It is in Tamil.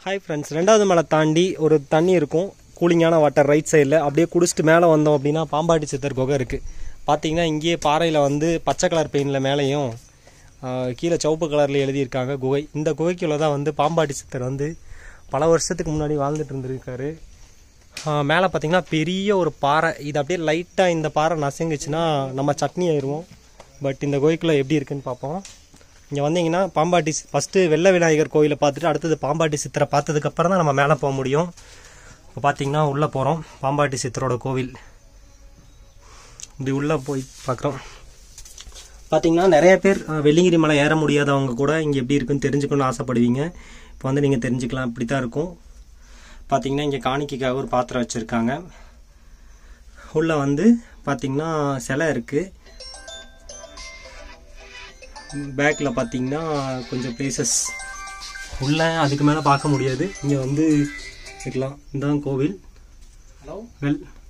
ஹாய் ஃப்ரெண்ட்ஸ் ரெண்டாவது மலை தாண்டி ஒரு தண்ணி இருக்கும் கூலிங்கான வாட்டர் ரைட் சைடில் அப்படியே குடிச்சிட்டு மேலே வந்தோம் அப்படின்னா பாம்பாட்டி சித்தர் குகை இருக்குது பார்த்தீங்கன்னா இங்கேயே பாறையில் வந்து பச்சை கலர் பெயிண்டில் மேலேயும் ஆஹ், கீழே சிவப்பு கலரில் எழுதியிருக்காங்க குகை இந்த குகைக்குள்ளே தான் வந்து பாம்பாட்டி சித்தர் வந்து பல வருஷத்துக்கு முன்னாடி வாழ்ந்துட்டு இருந்திருக்காரு மேலே பார்த்தீங்கன்னா பெரிய ஒரு பாறை இது அப்படியே லைட்டாக இந்த பாறை நசுங்குச்சுன்னா நம்ம சட்னி ஆயிடுவோம் பட் இந்த கோயிலுக்குள்ளே எப்படி இருக்குன்னு பார்ப்போம் இங்கே வந்தீங்கன்னா பாம்பாட்டி ஃபஸ்ட்டு வெள்ள விநாயகர் கோயிலை பார்த்துட்டு அடுத்தது பாம்பாட்டி சித்தரை பார்த்ததுக்கப்புறம் தான் நம்ம மேலே போக முடியும் இப்போ பார்த்தீங்கன்னா உள்ளே போகிறோம் பாம்பாட்டி சித்தரோட கோவில் இப்படி உள்ளே போய் பார்க்குறோம் பார்த்தீங்கன்னா நிறைய பேர் அஹ், வெள்ளிங்கிரி மலை ஏற முடியாதவங்க கூட இங்கே எப்படி இருக்குன்னு தெரிஞ்சுக்கணும்னு ஆசைப்படுவீங்க இப்போ வந்து நீங்கள் தெரிஞ்சுக்கலாம் இப்படி தான் இருக்கும் பார்த்தீங்கன்னா இங்கே காணிக்கைக்காக ஒரு பாத்திரம் வச்சுருக்காங்க உள்ளே வந்து பார்த்தீங்கன்னா சிலை இருக்குது பேக்கில் பார்த்தீங்கன்னா கொஞ்சம் பிளேசஸ் உள்ள அதுக்கு மேலே பார்க்க முடியாது இங்கே வந்து இருக்கலாம் இதுதான் கோவில் ஹலோ வெல்